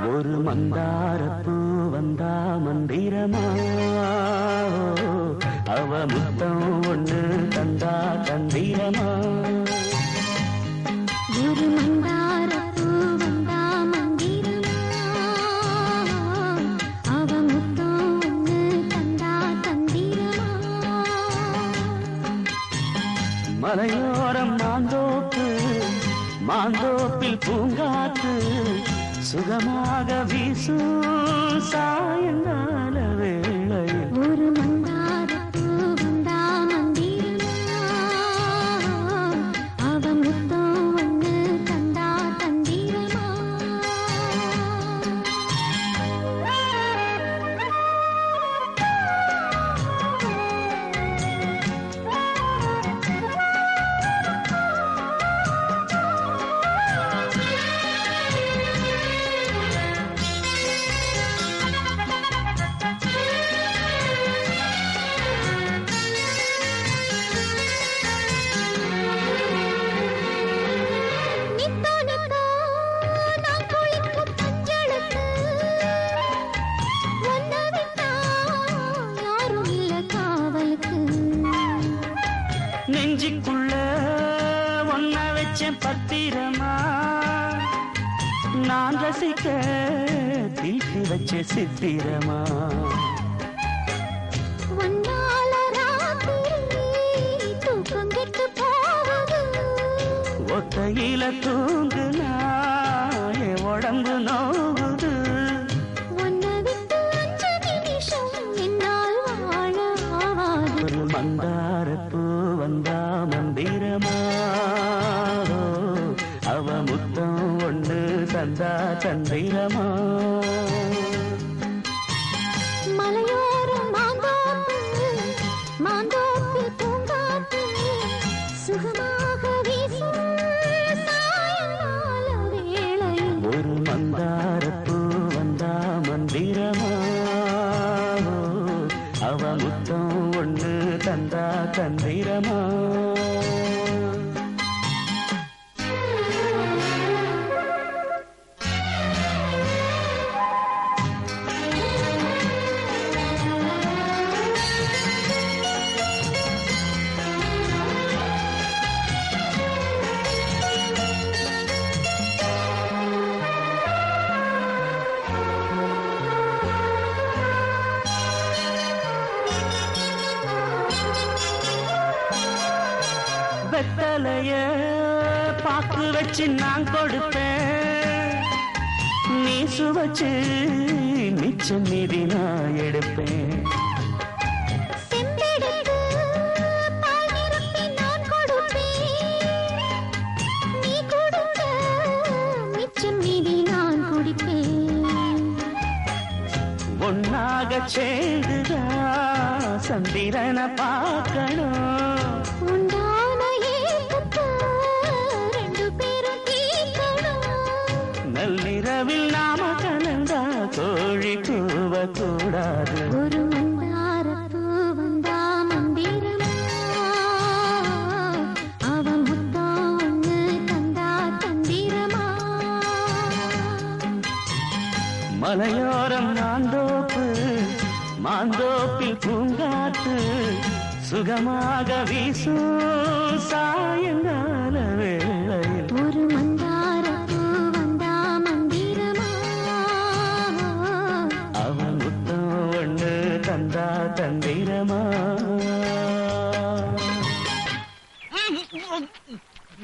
ஒரு மந்தாரப்பூ வந்தா மந்திரமா அவ முத்தம் ஒண்ணு தந்தா தந்திரமா ஒரு மந்தாரப்பூ வந்தா மந்திரமா அவ முத்தம் ஒண்ணு தந்தா தந்திரமா மலையோரம் மாந்தோப்பு மாந்தோப்பில் பூங்காத்து சுகமாக வீசும் சாயங்கால வேளையில் ஒரு மந்தாரப்பூ வந்தா மந்திரமா அவ முத்தம் ஒண்ணு தந்தா தந்திரமா நித்தோ நித்தோ நான் குளிக்கும் பஞ்சளுக்கு ஒன்ன விட்டா யாரும் இல்ல காவலுக்கு நெஞ்சுக்குள்ள ஒன்ன வச்ச பத்திரமா நான் ரசிக்க தீட்டி வச்ச சித்திரமா ஒன்னால ராத்திரி தூக்கம் கெட்டு போகுது ஒத்தையில தூங்குனா என் உடம்பு நோகுது உன்னை விட்டு அஞ்சு நிமிஷம் என்னால் வாழ ஆவாது ஒரு மந்தாரப்பூ வந்தா மந்திரமா அவ முத்தம் ஒண்ணு தந்தா தந்திரமா மலையோரம் மாந்தோப்பு மாந்தோப்பு பூங்காத்து சுகமாக வீசும் சாயங்கால வேளையில் ஒரு மந்தாரப்பூ வந்தா மந்திரமா அவ முத்தம் ஒண்ணு தந்தா தந்திரமா வெத்தலைய பாக்கு வச்சு நான் கொடுப்பேன் நீ சுவச்சு மிச்சம் மீதி நான் எடுப்பேன் செம்பெடுத்து பால் நிரப்பி நான் கொடுப்பேன் நீ கொடுத்த மிச்சம் மீதி நான் குடிப்பேன் ஒன்னாக சேர்ந்துதா சந்திரனை பார்க்கணும் உண்டான ஏக்கத்தை ரெண்டு பேரும் தீர்க்கணும் நள்ளிரவில் நாம கலந்தா கோழி கூவ கூடாது ஒரு மந்தாரப்பூ வந்தா மந்திரமா அவ முத்தம் ஒண்ணு தந்தா தந்திரமா மலையோரம் மாந்தோப்பு மாந்தோப்பில் பூங்காத்து சுகமாக வீசும் சாயங்கால வேளையில் ஒரு மந்தாரப்பூ வந்தா மந்திரமா அவன் முத்தம் ஒண்ணு தந்தா தந்திரமா